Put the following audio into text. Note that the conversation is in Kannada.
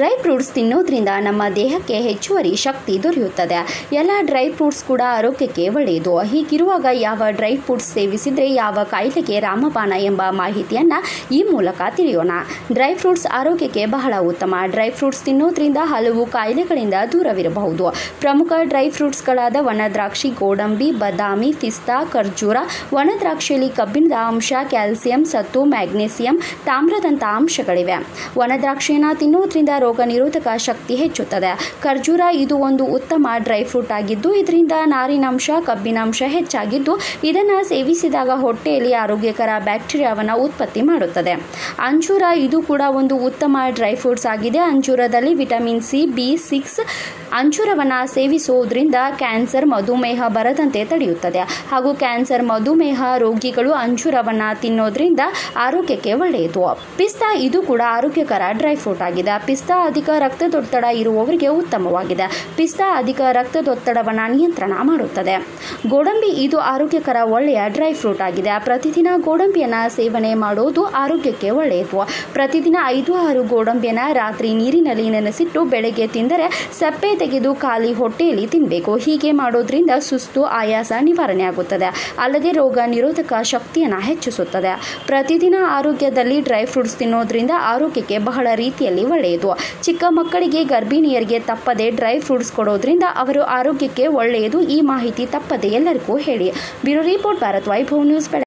ಡ್ರೈ ಫ್ರೂಟ್ಸ್ ತಿನ್ನೋದ್ರಿಂದ ನಮ್ಮ ದೇಹಕ್ಕೆ ಹೆಚ್ಚುವರಿ ಶಕ್ತಿ ದೊರೆಯುತ್ತದೆ ಎಲ್ಲ ಡ್ರೈ ಫ್ರೂಟ್ಸ್ ಕೂಡ ಆರೋಗ್ಯಕ್ಕೆ ಒಳ್ಳೆಯದು ಹೀಗಿರುವಾಗ ಯಾವ ಡ್ರೈ ಫ್ರೂಟ್ಸ್ ಸೇವಿಸಿದರೆ ಯಾವ ಕಾಯಿಲೆಗೆ ರಾಮಬಾಣ ಎಂಬ ಮಾಹಿತಿಯನ್ನು ಈ ಮೂಲಕ ತಿಳಿಯೋಣ ಡ್ರೈ ಫ್ರೂಟ್ಸ್ ಆರೋಗ್ಯಕ್ಕೆ ಬಹಳ ಉತ್ತಮ ಡ್ರೈ ಫ್ರೂಟ್ಸ್ ತಿನ್ನೋದ್ರಿಂದ ಹಲವು ಕಾಯಿಲೆಗಳಿಂದ ದೂರವಿರಬಹುದು ಪ್ರಮುಖ ಡ್ರೈ ಫ್ರೂಟ್ಸ್ಗಳಾದ ಒಣದ್ರಾಕ್ಷಿ ಗೋಡಂಬಿ ಬಾದಾಮಿ ಪಿಸ್ತಾ ಖರ್ಜೂರ ಒಣದ್ರಾಕ್ಷಿಯಲ್ಲಿ ಕಬ್ಬಿಣದ ಅಂಶ ಕ್ಯಾಲ್ಸಿಯಂ ಸತ್ತು ಮ್ಯಾಗ್ನೇಸಿಯಂ ತಾಮ್ರದಂಥ ಅಂಶಗಳಿವೆ ಒಣದ್ರಾಕ್ಷಿಯನ್ನು ತಿನ್ನೋದ್ರಿಂದ ರೋಗ ನಿರೋಧಕ ಶಕ್ತಿ ಹೆಚ್ಚುತ್ತದೆ ಖರ್ಜೂರ ಇದು ಒಂದು ಉತ್ತಮ ಡ್ರೈ ಫ್ರೂಟ್ ಆಗಿದ್ದು ಇದರಿಂದ ನಾರಿನಾಂಶ ಕಬ್ಬಿನಾಂಶ ಹೆಚ್ಚಾಗಿದ್ದು ಇದನ್ನು ಸೇವಿಸಿದಾಗ ಹೊಟ್ಟೆಯಲ್ಲಿ ಆರೋಗ್ಯಕರ ಬ್ಯಾಕ್ಟೀರಿಯಾವನ್ನು ಉತ್ಪತ್ತಿ ಮಾಡುತ್ತದೆ ಅಂಜೂರ ಇದು ಕೂಡ ಒಂದು ಉತ್ತಮ ಡ್ರೈ ಫ್ರೂಟ್ಸ್ ಆಗಿದೆ ಅಂಜೂರದಲ್ಲಿ ವಿಟಮಿನ್ ಸಿ ಬಿ ಸಿಕ್ಸ್ ಅಂಜೂರವನ್ನು ಸೇವಿಸುವುದರಿಂದ ಕ್ಯಾನ್ಸರ್ ಮಧುಮೇಹ ಬರದಂತೆ ತಡೆಯುತ್ತದೆ ಹಾಗೂ ಕ್ಯಾನ್ಸರ್ ಮಧುಮೇಹ ರೋಗಿಗಳು ಅಂಜೂರವನ್ನು ತಿನ್ನೋದ್ರಿಂದ ಆರೋಗ್ಯಕ್ಕೆ ಒಳ್ಳೆಯದು ಪಿಸ್ತಾ ಇದು ಕೂಡ ಆರೋಗ್ಯಕರ ಡ್ರೈ ಫ್ರೂಟ್ ಆಗಿದೆ ಪಿಸ್ತಾ ಅಧಿಕ ರಕ್ತದೊತ್ತಡ ಇರುವವರಿಗೆ ಉತ್ತಮವಾಗಿದೆ ಪಿಸ್ತಾ ಅಧಿಕ ರಕ್ತದೊತ್ತಡವನ್ನು ನಿಯಂತ್ರಣ ಮಾಡುತ್ತದೆ ಗೋಡಂಬಿ ಇದು ಆರೋಗ್ಯಕರ ಒಳ್ಳೆಯ ಡ್ರೈ ಫ್ರೂಟ್ ಆಗಿದೆ ಪ್ರತಿದಿನ ಗೋಡಂಬಿಯನ್ನು ಸೇವನೆ ಮಾಡೋದು ಆರೋಗ್ಯಕ್ಕೆ ಒಳ್ಳೆಯದು ಪ್ರತಿದಿನ ಐದು ಆರು ಗೋಡಂಬಿಯನ್ನು ರಾತ್ರಿ ನೀರಿನಲ್ಲಿ ನೆನೆಸಿಟ್ಟು ಬೆಳಗ್ಗೆ ತಿಂದರೆ ಸಪ್ಪೆ ತೆಗೆದು ಖಾಲಿ ಹೊಟ್ಟೆಯಲ್ಲಿ ತಿನ್ನಬೇಕು ಹೀಗೆ ಮಾಡೋದ್ರಿಂದ ಸುಸ್ತು ಆಯಾಸ ನಿವಾರಣೆ ಆಗುತ್ತದೆ ಅಲ್ಲದೆ ರೋಗ ನಿರೋಧಕ ಶಕ್ತಿಯನ್ನು ಹೆಚ್ಚಿಸುತ್ತದೆ ಪ್ರತಿದಿನ ಆರೋಗ್ಯದಲ್ಲಿ ಡ್ರೈ ಫ್ರೂಟ್ಸ್ ತಿನ್ನೋದ್ರಿಂದ ಆರೋಗ್ಯಕ್ಕೆ ಬಹಳ ರೀತಿಯಲ್ಲಿ ಒಳ್ಳೆಯದು ಚಿಕ್ಕ ಮಕ್ಕಳಿಗೆ ಗರ್ಭಿಣಿಯರಿಗೆ ತಪ್ಪದೆ ಡ್ರೈ ಫ್ರೂಟ್ಸ್ ಕೊಡೋದ್ರಿಂದ ಅವರು ಆರೋಗ್ಯಕ್ಕೆ ಒಳ್ಳೆಯದು ಈ ಮಾಹಿತಿ ತಪ್ಪದೆ ಎಲ್ಲರಿಗೂ ಹೇಳಿ bureau report Bharat Vaibhav news Belagavi